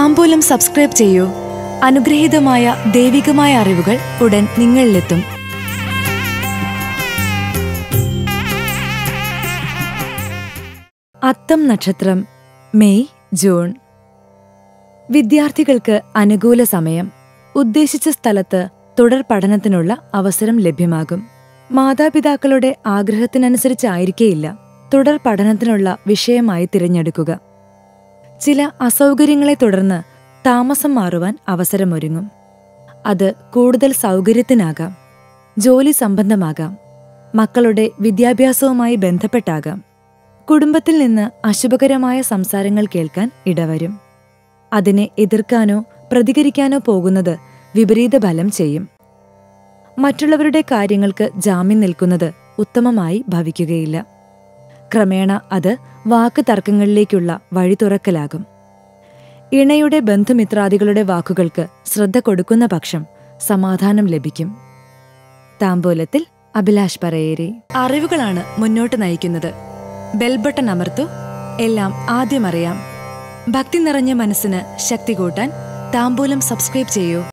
താമ്പൂലം subscribe ചെയ്യൂ അനുഗ്രഹീതമായ ദൈവികമായ അറിവുകൾ ഉടൻ നിങ്ങളിലെത്തും അത്തം നക്ഷത്രം മെയ് ജൂൺ വിദ്യാർത്ഥികൾക്ക് അനുകൂല സമയം ഉദ്ദേശിച്ച സ്ഥലത്ത് തുടർ പഠനത്തിനുള്ള അവസരം ലഭ്യമാകും മാതാപിതാക്കളുടെ ആഗ്രഹത്തിനനുസരിച്ചായിരിക്കേയില്ല തുടർ പഠനത്തിനുള്ള വിഷയമായി തിരഞ്ഞെടുക്കുക ചില അസൗകര്യങ്ങളെ തുടർന്ന് താമസം മാറുവാൻ അവസരമൊരുങ്ങും അത് കൂടുതൽ സൗകര്യത്തിനാകാം ജോലി സംബന്ധമാകാം മക്കളുടെ വിദ്യാഭ്യാസവുമായി ബന്ധപ്പെട്ടാകാം കുടുംബത്തിൽ നിന്ന് അശുഭകരമായ സംസാരങ്ങൾ കേൾക്കാൻ ഇടവരും അതിനെ എതിർക്കാനോ പ്രതികരിക്കാനോ പോകുന്നത് വിപരീത ഫലം ചെയ്യും മറ്റുള്ളവരുടെ കാര്യങ്ങൾക്ക് ജാമ്യം നിൽക്കുന്നത് ഉത്തമമായി ഭവിക്കുകയില്ല ക്രമേണ അത് വാക്ക് തർക്കങ്ങളിലേക്കുള്ള വഴി തുറക്കലാകും ഇണയുടെ ബന്ധുമിത്രാദികളുടെ വാക്കുകൾക്ക് ശ്രദ്ധ കൊടുക്കുന്ന പക്ഷം സമാധാനം ലഭിക്കും താമ്പോലത്തിൽ അഭിലാഷ് പറയേരി അറിവുകളാണ് മുന്നോട്ട് നയിക്കുന്നത് ബെൽബട്ടൺ അമർത്തു എല്ലാം ആദ്യം അറിയാം ഭക്തി നിറഞ്ഞ മനസ്സിന് ശക്തി കൂട്ടാൻ താമ്പൂലം സബ്സ്ക്രൈബ് ചെയ്യൂ